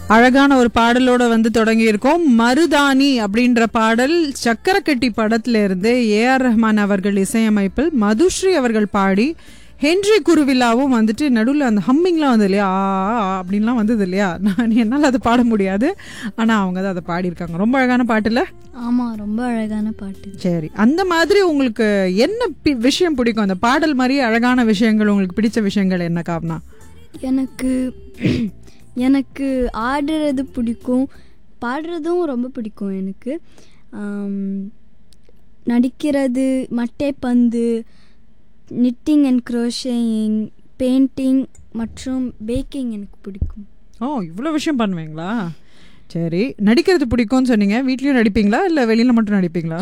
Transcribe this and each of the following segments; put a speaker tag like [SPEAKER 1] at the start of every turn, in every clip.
[SPEAKER 1] அழகான ஒரு பாடலோட வந்து தொடங்கி இருக்கோம் மருதாணி அப்படின்ற பாடல் சக்கரக்கட்டி படத்துல இருந்து ஏ ஆர் ரஹ்மான் அவர்கள் இசையமைப்பில் மதுஸ்ரீ அவர்கள் பாடி ஹென்றி குருவில்லாவும் வந்துட்டு நடுவில் அந்த ஹம்மிங்லாம் வந்து இல்லையா ஆ ஆ, ஆ அப்படின்லாம் வந்தது இல்லையா நான் என்னால் அதை பாட முடியாது ஆனால் அவங்க தான் அதை பாடியிருக்காங்க ரொம்ப அழகான பாட்டுல
[SPEAKER 2] ஆமாம் ரொம்ப அழகான பாட்டு
[SPEAKER 1] சரி அந்த மாதிரி உங்களுக்கு என்ன பி- விஷயம் பிடிக்கும் அந்த பாடல் மாதிரி அழகான விஷயங்கள் உங்களுக்கு பிடிச்ச விஷயங்கள் என்ன காரணம்
[SPEAKER 2] எனக்கு எனக்கு ஆடுறது பிடிக்கும் பாடுறதும் ரொம்ப பிடிக்கும் எனக்கு ஆம், நடிக்கிறது மட்டைப்பந்து நிட்டிங் அண்ட் க்ரோஷேயிங் பெயிண்டிங் மற்றும் பேக்கிங் எனக்கு பிடிக்கும்
[SPEAKER 1] ஓ இவ்வளோ விஷயம் பண்ணுவீங்களா சரி நடிக்கிறது பிடிக்கும்னு சொன்னீங்க வீட்லேயும் நடிப்பீங்களா இல்லை வெளியில் மட்டும் நடிப்பீங்களா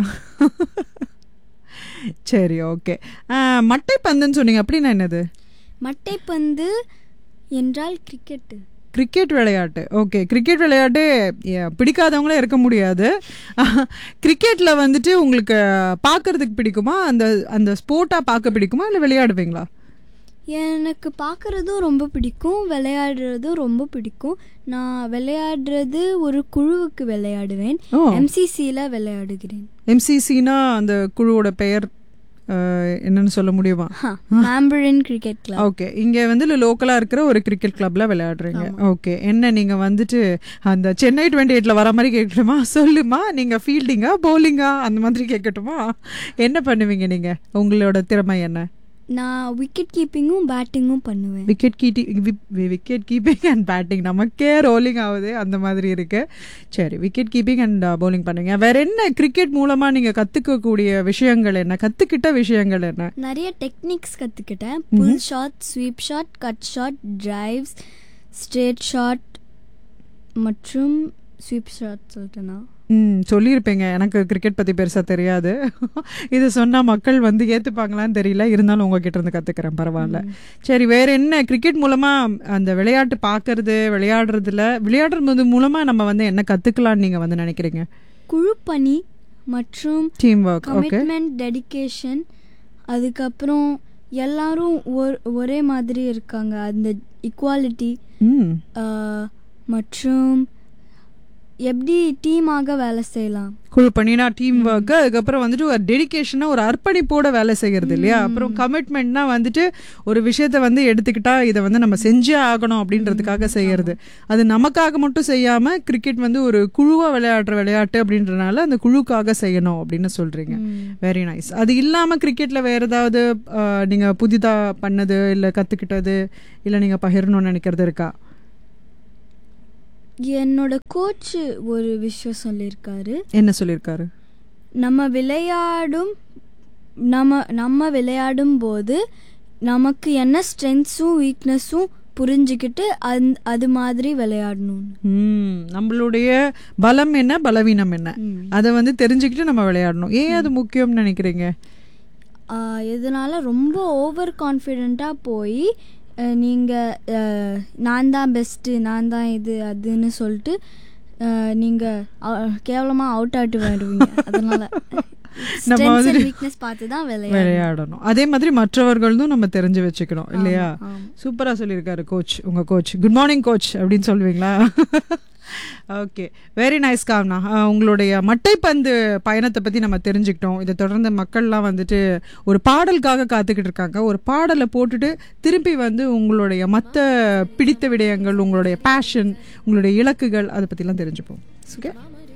[SPEAKER 1] சரி ஓகே மட்டை பந்துன்னு சொன்னீங்க அப்படின்னா என்னது
[SPEAKER 2] மட்டைப்பந்து என்றால் கிரிக்கெட்டு
[SPEAKER 1] கிரிக்கெட் விளையாட்டு ஓகே கிரிக்கெட் விளையாட்டு ஏ, பிடிக்காதவங்களே இருக்க முடியாது கிரிக்கெட்டில் வந்துட்டு உங்களுக்கு பார்க்கறதுக்கு பிடிக்குமா அந்த அந்த ஸ்போர்ட்டாக பார்க்க பிடிக்குமா இல்லை விளையாடுவீங்களா
[SPEAKER 2] எனக்கு பார்க்குறதும் ரொம்ப பிடிக்கும் விளையாடுறதும் ரொம்ப பிடிக்கும் நான் விளையாடுறது ஒரு குழுவுக்கு விளையாடுவேன்
[SPEAKER 1] ஓ
[SPEAKER 2] எம்சிசியில் விளையாடுகிறேன்
[SPEAKER 1] எம்சிசினா அந்த குழுவோட பெயர் அஹ், என்னன்னு சொல்ல முடியுமா
[SPEAKER 2] மேம்பரின் கிரிக்கெட் கிளப்
[SPEAKER 1] ஓகே இங்க வந்து லோக்கலா இருக்கிற ஒரு கிரிக்கெட் கிளப்ல விளையாடுறீங்க ஓகே என்ன நீங்க வந்துட்டு அந்த சென்னை டுவெண்ட்டி எயிட்ல வர மாதிரி கேட்கட்டுமா சொல்லுமா நீங்க ஃபீல்டிங்கா bowling-ஆ அந்த மாதிரி கேட்கட்டுமா என்ன பண்ணுவீங்க நீங்க உங்களோட திறமை என்ன
[SPEAKER 2] நான் விக்கெட் கீப்பிங்கும் பேட்டிங்கும் பண்ணுவேன்
[SPEAKER 1] விக்கெட் கீட்டி விக்கெட் கீப்பிங் அண்ட் பேட்டிங் நமக்கே ரோலிங் ஆகுது அந்த மாதிரி இருக்கு சரி விக்கெட் கீப்பிங் அண்ட் bowling பண்ணுவீங்க வேற என்ன கிரிக்கெட் மூலமா நீங்க கத்துக்கக்கூடிய விஷயங்கள் என்ன கத்துக்கிட்ட விஷயங்கள் என்ன
[SPEAKER 2] நிறைய டெக்னிக்ஸ் கற்றுக்கிட்டேன் pull shot sweep shot cut shot drives straight shot மற்றும் ஸ்வீப் ஷாட் சொல்லிட்டேனா
[SPEAKER 1] ம் சொல்லியிருப்பீங்க எனக்கு கிரிக்கெட் பற்றி பெருசாக தெரியாது இது சொன்னால் மக்கள் வந்து ஏற்றுப்பாங்களான்னு தெரியல இருந்தாலும் உங்ககிட்ட இருந்து கற்றுக்கிறேன் பரவாயில்ல சரி வேற என்ன கிரிக்கெட் மூலமாக அந்த விளையாட்டு பார்க்கறது விளையாடுறதுல விளையாடுறது மூலமாக நம்ம வந்து என்ன கற்றுக்கலாம்னு நீங்கள் வந்து நினைக்கிறீங்க
[SPEAKER 2] குழு பணி மற்றும்
[SPEAKER 1] team work okay
[SPEAKER 2] commitment dedication அதுக்கப்புறம் எல்லாரும் ஒரு ஒரே மாதிரி இருக்காங்க அந்த இக்குவாலிட்டி
[SPEAKER 1] ம்
[SPEAKER 2] மற்றும் எப்படி டீமாக வேலை செய்யலாம்
[SPEAKER 1] குழு பண்ணினா டீம் ஒர்க்கு அதுக்கப்புறம் வந்துட்டு ஒரு டெடிகேஷனாக ஒரு அர்ப்பணிப்போட வேலை செய்கிறது இல்லையா அப்புறம் கமிட்மெண்ட்னா வந்துட்டு ஒரு விஷயத்த வந்து எடுத்துக்கிட்டா இதை வந்து நம்ம செஞ்சே ஆகணும் அப்படின்றதுக்காக செய்யறது அது நமக்காக மட்டும் செய்யாம கிரிக்கெட் வந்து ஒரு குழுவா விளையாடுற விளையாட்டு அப்படின்றனால அந்த குழுக்காக செய்யணும் அப்படின்னு சொல்றீங்க வெரி நைஸ் அது இல்லாம கிரிக்கெட்ல வேற ஏதாவது அஹ், நீங்க புதிதா பண்ணது இல்ல கத்துக்கிட்டது இல்ல நீங்க பகிரணும்னு நினைக்கிறது இருக்கா
[SPEAKER 2] என்னோட கோச் ஒரு விஷயம் சொல்லியிருக்காரு
[SPEAKER 1] என்ன சொல்லியிருக்காரு
[SPEAKER 2] நம்ம விளையாடும் நம்ம நம்ம விளையாடும் போது நமக்கு என்ன ஸ்ட்ரென்த்ஸும் வீக்னஸும் புரிஞ்சுக்கிட்டு அந் அது மாதிரி விளையாடணும்
[SPEAKER 1] ம் நம்மளுடைய பலம் என்ன பலவீனம் என்ன அதை வந்து தெரிஞ்சுக்கிட்டு நம்ம விளையாடணும் ஏன் அது முக்கியம்னு நினைக்கிறீங்க
[SPEAKER 2] ஆஹ் இதனால ரொம்ப ஓவர் கான்ஃபிடெண்ட்டாக போய் நீங்கள் நான் தான் பெஸ்ட்டு நான் தான் இது அதுன்னு சொல்லிட்டு நீங்கள் கேவலமாக அவுட் ஆகிட்டு வருவீங்க அதனால
[SPEAKER 1] நம்ம வந்துட்டு
[SPEAKER 2] வீக்னஸ் பார்த்து தான் விளையாடணும்
[SPEAKER 1] விளையாடணும் அதே மாதிரி மற்றவர்களும் நம்ம தெரிஞ்சு வச்சுக்கணும் இல்லையா
[SPEAKER 2] ஆமா.
[SPEAKER 1] சூப்பரா சொல்லியிருக்காரு கோச் உங்க கோச் குட் மார்னிங் கோச் அப்படின்னு சொல்லுவீங்களா ஓகே வெரி நைஸ் காவ்னா அஹ், உங்களுடைய மட்டைப்பந்து பயணத்தை பத்தி நம்ம தெரிஞ்சுக்கிட்டோம் இதை தொடர்ந்து மக்கள்லாம் வந்துட்டு ஒரு பாடலுக்காக காத்துக்கிட்டு இருக்காங்க ஒரு பாடலை போட்டுட்டு திருப்பி வந்து உங்களுடைய மற்ற பிடித்த விடயங்கள் உங்களுடைய பேஷன் உங்களுடைய இலக்குகள் அதை பத்திலாம் தெரிஞ்சுப்போம் ஓகே